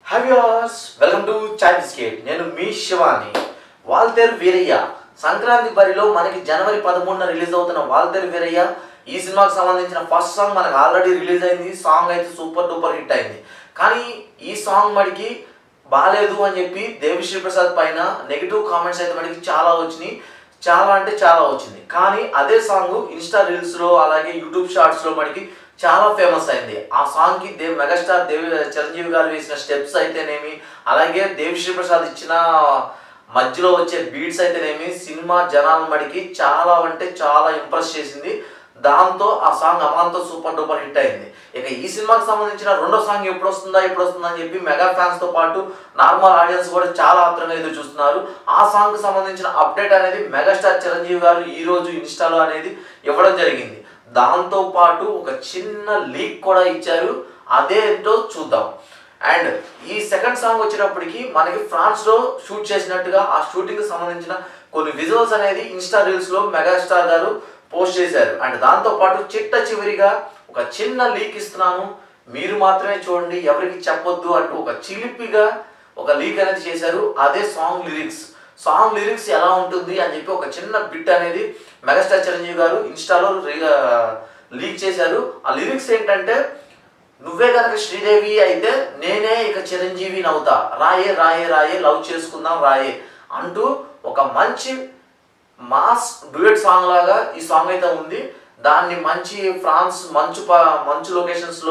హవ్యాస్ welcome to chai biscuit నేను మీ శివాని వాల్తేరు వీరయ్య సంక్రాంతి బరిలో మనకి జనవరి పదమూడున రిలీజ్ అవుతున్న వాల్తేరు వీరయ్య ఈ సినిమాకి సంబంధించిన ఫస్ట్ సాంగ్ మనకు ఆల్రెడీ రిలీజ్ అయింది సాంగ్ అయితే సూపర్ డూపర్ హిట్ అయింది కానీ ఈ సాంగ్ మనకి బాగాలేదు అని చెప్పి దేవిశ్రీ ప్రసాద్ పైన నెగిటివ్ కామెంట్స్ అయితే మనకి చాలా వచ్చినాయి చాలా అంటే చాలా వచ్చింది కానీ అదే సాంగ్ ఇన్స్టా రీల్స్లో అలాగే యూట్యూబ్ షార్ట్స్లో మనకి చాలా ఫేమస్ అయింది ఆ సాంగ్కి దేవ్ మెగాస్టార్ దేవి చిరంజీవి గారు వేసిన స్టెప్స్ అయితేనేమి అలాగే దేవిశ్రీ ప్రసాద్ ఇచ్చిన మధ్యలో వచ్చే బీట్స్ అయితేనేమి సినిమా జనాల మడికి చాలా అంటే చాలా ఇంప్రెస్ చేసింది దాంతో ఆ సాంగ్ అమాంతో సూపర్ డూపర్ హిట్ అయింది ఇక ఈ సినిమాకి సంబంధించిన రెండో సాంగ్ ఎప్పుడు వస్తుందా ఎప్పుడు వస్తుందా అని చెప్పి మెగా ఫ్యాన్స్ తో పాటు నార్మల్ ఆడియన్స్ కూడా చాలా ఆత్రంగా ఎదురు చూస్తున్నారు ఆ సాంగ్ కి సంబంధించిన అప్డేట్ అనేది మెగాస్టార్ చిరంజీవి గారు ఈ రోజు ఇన్స్టాలో అనేది ఇవ్వడం జరిగింది దాంతో పాటు ఒక చిన్న లీక్ కూడా ఇచ్చారు అదేంటో చూద్దాం అండ్ ఈ సెకండ్ సాంగ్ వచ్చేటప్పటికి మనకి ఫ్రాన్స్ లో షూట్ చేసినట్టుగా ఆ షూటింగ్ కి సంబంధించిన కొన్ని విజువల్స్ అనేది ఇన్స్టా రీల్స్ లో మెగాస్టార్ గారు పోస్ట్ చేశారు అండ్ దాంతో పాటు చిట్ట చివరిగా ఒక చిన్న లీక్ ఇస్తున్నాను మీరు మాత్రమే చూడండి ఎవరికి చెప్పొద్దు అంటూ ఒక చిలిపిగా ఒక లీక్ అనేది చేశారు అదే సాంగ్ లిరిక్స్ సాంగ్ లిరిక్స్ ఎలా ఉంటుంది అని చెప్పి ఒక చిన్న బిట్ అనేది మెగాస్టార్ చిరంజీవి గారు ఇన్స్టాలో లీక్ చేశారు ఆ లిరిక్స్ ఏంటంటే నువ్వే కనుక శ్రీదేవి అయితే నేనే ఇక చిరంజీవి నవ్వుతా రాయే రాయే రాయే లవ్ చేసుకుందాం రాయే అంటూ ఒక మంచి మాస్ డ్యూయట్ సాంగ్ లాగా ఈ సాంగ్ అయితే ఉంది దాన్ని మంచి ఫ్రాన్స్ మంచు ప- మంచు లొకేషన్స్లో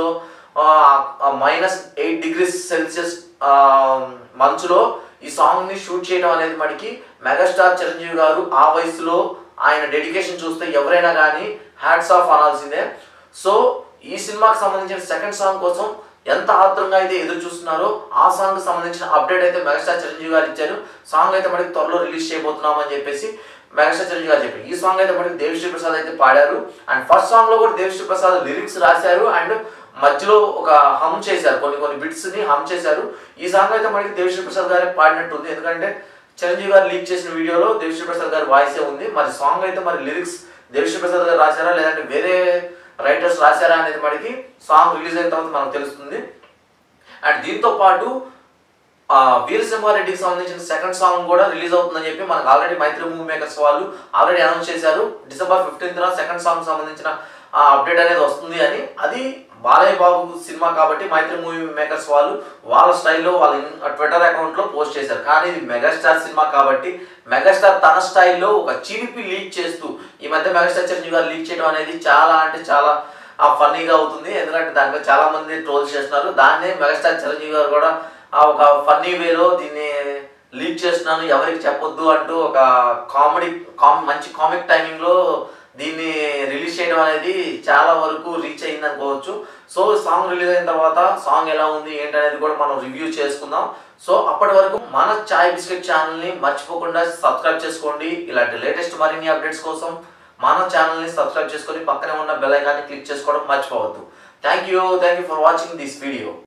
మైనస్ ఎయిట్ డిగ్రీస్ సెల్సియస్ మంచులో ఈ సాంగ్ని షూట్ చేయడం అనేది మనకి మెగాస్టార్ చిరంజీవి గారు ఆ వయసులో ఆయన డెడికేషన్ చూస్తే ఎవరైనా కానీ హ్యాట్స్ ఆఫ్ అనాల్సిందే సో ఈ సినిమాకి సంబంధించిన సెకండ్ సాంగ్ కోసం ఎంత ఆత్రంగా అయితే ఎదురు చూస్తున్నారో ఆ సాంగ్ సంబంధించిన అప్డేట్ అయితే మెగాస్టార్ చిరంజీవి గారు ఇచ్చారు సాంగ్ అయితే మనకి త్వరలో రిలీజ్ చేయబోతున్నాం అని చెప్పేసి మెగాస్టార్ చిరంజీవి గారు చెప్పారు ఈ సాంగ్ అయితే మనకి దేవిశ్రీ ప్రసాద్ అయితే పాడారు అండ్ ఫస్ట్ సాంగ్ లో కూడా దేవిశ్రీ ప్రసాద్ లిరిక్స్ రాశారు అండ్ మధ్యలో ఒక హమ్ చేశారు కొన్ని కొన్ని బిట్స్ ని హమ్ చేశారు ఈ సాంగ్ అయితే మనకి దేవిశ్రీ ప్రసాద్ గారే పాడినట్టు ఉంది ఎందుకంటే చిరంజీవి గారు లీక్ చేసిన వీడియోలో దేవిశ్రీ ప్రసాద్ గారి వాయిసే ఉంది మరి సాంగ్ అయితే మరి లిరిక్స్ దేవిశ్రీ ప్రసాద్ గారు రాశారా లేదంటే వేరే రైటర్స్ రాశారా అనేది మనకి సాంగ్ రిలీజ్ అయిన తర్వాత మనకు తెలుస్తుంది అండ్ దీంతో పాటు ఆ, వీరసింహారెడ్డికి సంబంధించిన సెకండ్ సాంగ్ కూడా రిలీజ్ అవుతుందని చెప్పి మనకు ఆల్రెడీ మైత్రి మూవీ మేకర్స్ వాళ్ళు ఆల్రెడీ అనౌన్స్ చేశారు డిసెంబర్ ఫిఫ్టీన్త్ సెకండ్ సాంగ్ సంబంధించిన అప్డేట్ అనేది వస్తుంది అని అది బాలయ్య బాబు సినిమా కాబట్టి మైత్రి మూవీ మేకర్స్ వాళ్ళు వాళ్ళ స్టైల్లో వాళ్ళ ట్విట్టర్ అకౌంట్లో పోస్ట్ చేశారు కానీ ఇది మెగాస్టార్ సినిమా కాబట్టి మెగాస్టార్ తన స్టైల్లో ఒక చిలిపి లీక్ చేస్తూ ఈ మధ్య మెగాస్టార్ చిరంజీవి గారు లీక్ చేయడం అనేది చాలా అంటే చాలా ఫన్నీగా అవుతుంది ఎందుకంటే దానిపై చాలా మంది ట్రోల్స్ చేస్తున్నారు దాన్నే మెగాస్టార్ చిరంజీవి గారు కూడా ఆ ఒక ఫన్నీ వేలో దీన్ని లీక్ చేస్తున్నాను ఎవరికి చెప్పొద్దు అంటూ ఒక కామెడీ కామ్ మంచి కామిక్ టైమింగ్లో దీన్ని రిలీజ్ చేయడం అనేది చాలా వరకు రీచ్ అయింది అనుకోవచ్చు సో సాంగ్ రిలీజ్ అయిన తర్వాత సాంగ్ ఎలా ఉంది ఏంటనేది కూడా మనం రివ్యూ చేసుకుందాం సో అప్పటి వరకు మన చాయ్ బిస్కెట్ ఛానల్ని మర్చిపోకుండా సబ్స్క్రైబ్ చేసుకోండి ఇలాంటి లేటెస్ట్ మరిన్ని అప్డేట్స్ కోసం మన ఛానల్ని సబ్స్క్రైబ్ చేసుకొని పక్కనే ఉన్న బెల్ ఐకాన్ని క్లిక్ చేసుకోవడం మర్చిపోవద్దు thank you thank you for watching this video